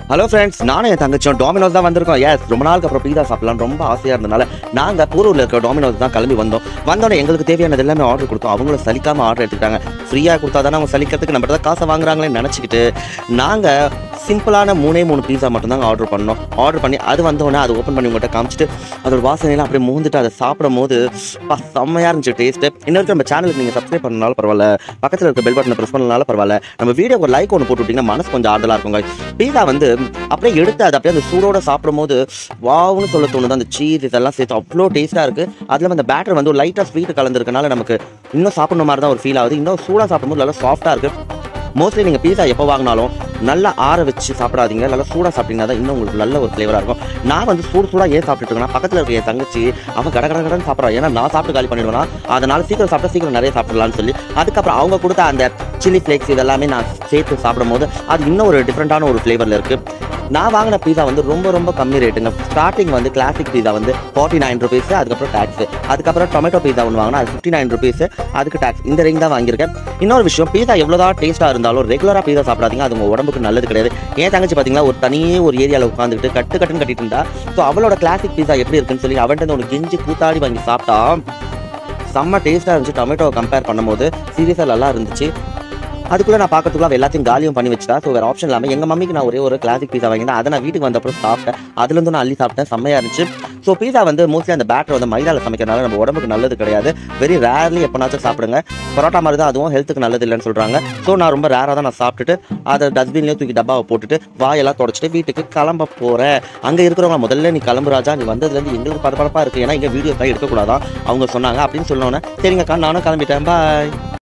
hello friends நானும் என் தங்கச்சியும் Domino's தான் வந்திருக்கோம் எஸ் ரொம்ப நாளுக்கு அப்புறம் பீஸா சாப்பிடலாம் ரொம்ப ஆசையாக இருந்தனால நாங்கள் பூரூரில் இருக்கிற டாமினோஸ் தான் கிளம்பி வந்தோம் வந்தோடனே எங்களுக்கு தேவையானது எல்லாமே ஆர்டர் கொடுத்தோம் அவங்களும் சலிக்காமல் ஆர்டர் எடுத்துக்கிட்டாங்க ஃப்ரீயாக கொடுத்தா தானே அவங்க சலிக்கிறதுக்கு நம்ம தான் காசை வாங்குறாங்களேன்னு நினச்சிக்கிட்டு நாங்கள் சிம்பிளான மூணே மூணு பீஸா மட்டும்தாங்க ஆர்டர் பண்ணோம் ஆர்டர் பண்ணி அது வந்தோடனே அதை ஓப்பன் பண்ணி உங்கள்கிட்ட காமிச்சிட்டு அதோட வாசனையெல்லாம் அப்படியே மூந்துட்டு அதை சாப்பிடும் போது பா செம்மையாக இருந்துச்சு டேஸ்ட்டு இன்னொரு நம்ம சேனலுக்கு நீங்கள் சப்ஸ்கிரைப் பண்ணனாலும் பரவாயில்ல பக்கத்தில் இருக்க பெல் பட்டனை ப்ரெஸ் பண்ணனாலும் பரவாயில்ல நம்ம வீடியோ ஒரு லைக் ஒன்று போட்டு விட்டிங்கன்னா மனசு கொஞ்சம் ஆறுதலாக இருக்குங்க பீஸா வந்து அப்படியே எடுத்து அது அப்படியே அந்த சூடோட சாப்பிடும்போது வாவுன்னு சொல்ல தோணுது அந்த சீஸ் இதெல்லாம் சேர்த்து அவ்வளோ டேஸ்ட்டாக இருக்குது அதில் அந்த பேட்டர் வந்து ஒரு லைட்டாக ஸ்வீட் கலந்துருக்கனால நமக்கு இன்னும் சாப்பிட்ற மாதிரி தான் ஒரு ஃபீல் ஆகுது இன்னும் சூடாக சாப்பிடும்போது நல்லா சாஃப்ட்டாக இருக்குது மோஸ்ட்லி நீங்கள் பீஸா எப்போ வாங்கினாலும் நல்லா ஆற வச்சு சாப்பிடாதீங்க நல்லா சூடாக சாப்பிட்டீங்கன்னா தான் இன்னும் உங்களுக்கு நல்ல ஒரு ஃப்ளேவராக இருக்கும் நான் வந்து சூடு சூடாக ஏன் சாப்பிட்டுட்டு இருக்கேன்னா பக்கத்தில் இருக்க என் தங்கச்சி அவன் கட கட கடன்னு சாப்பிட்றா ஏன்னா நான் சாப்பிட்டு காலி பண்ணிடுவேனா அதனால சீக்கிரம் சாப்பிட்டா சீக்கிரம் நிறைய சாப்பிடலாம்னு சொல்லி அதுக்கப்புறம் அவங்க கொடுத்த அந்த சில்லி ஃப்ளேக்ஸ் இதெல்லாமே நான் சேர்த்து சாப்பிடும்போது அது இன்னும் ஒரு டிஃப்ரெண்ட்டான ஒரு ஃப்ளேவரில் இருக்குது நான் வாங்கின பீஸா வந்து ரொம்ப ரொம்ப கம்மி ரேட்டுங்க ஸ்டார்டிங் வந்து கிளாசிக் பீஸா வந்து ஃபார்ட்டி நைன் ருபீஸ் அதுக்கப்புறம் டேக்ஸ் அதுக்கப்புறம் டொமேட்டோ பீஸா ஒன்று வாங்கினா அது ஃபிஃப்டி நைன் ருபீஸ் அதுக்கு டேக்ஸ் இந்த ரேஞ்ச் தான் வாங்கியிருக்கேன் இன்னொரு விஷயம் பீஸா எவ்வளோதான் டேஸ்ட்டாக இருந்தாலும் ரெகுலராக பீஸா சாப்பிடாதீங்க அது உங்கள் உடம்புக்கு நல்லது கிடையாது ஏன் தங்கச்சி பார்த்தீங்கன்னா ஒரு தனியே ஒரு ஏரியாவில் உட்காந்துக்கிட்டு கட்டு கட்டுன்னு கட்டிட்டு இருந்தா ஸோ அவளோட கிளாசிக் பீஸா எப்படி இருக்குன்னு சொல்லி அவன்கிட்ட ஒன்று கெஞ்சி கூத்தாடி வாங்கி சாப்பிட்டா செம்ம டேஸ்ட்டாக இருந்துச்சு டொமேட்டோவை கம்பேர் பண்ணும்போது சீரியஸாக நல்லா இருந்துச்சு அதுக்குள்ளே நான் பார்க்கறதுக்குள்ள அவ எல்லாத்தையும் காலியும் பண்ணி வச்சுட்டா ஸோ வேறு ஆப்ஷன் இல்லாமல் எங்கள் மம்மிக்கு நான் ஒரே ஒரு கிளாசிக் பீஸா வாங்கினேன் அதை நான் வீட்டுக்கு வந்தப்பறம் சாப்பிட்டேன் அதுலேருந்து நான் அள்ளி சாப்பிட்டேன் செம்மையாக இருந்துச்சு ஸோ பீஸா வந்து மோஸ்ட்லி அந்த பேட்டர் வந்து மைதாவில் சமைக்கிறனால நம்ம உடம்புக்கு நல்லது கிடையாது வெரி ரேர்லி எப்போனாச்சும் சாப்பிடுங்க பரோட்டா மாதிரி தான் அதுவும் ஹெல்த்துக்கு நல்லது இல்லைன்னு சொல்கிறாங்க ஸோ நான் ரொம்ப ரேராக தான் நான் சாப்பிட்டுட்டு அதை டஸ்ட்பின்லேயே தூக்கி டப்பாவை போட்டுட்டு வாயெல்லாம் தொடச்சிட்டு வீட்டுக்கு கிளம்ப போகிறேன் அங்கே இருக்கிறவங்க முதல்ல நீ கிளம்பு ராஜா நீ வந்ததுலேருந்து எங்களுக்கு பரபரப்பாக இருக்குது ஏன்னா இங்கே வீடியோ தான் எடுக்கக்கூடாதான் அவங்க சொன்னாங்க அப்படின்னு சொன்னோன்னே சரிங்கக்கா நானும் கிளம்பிட்டேன் பாய்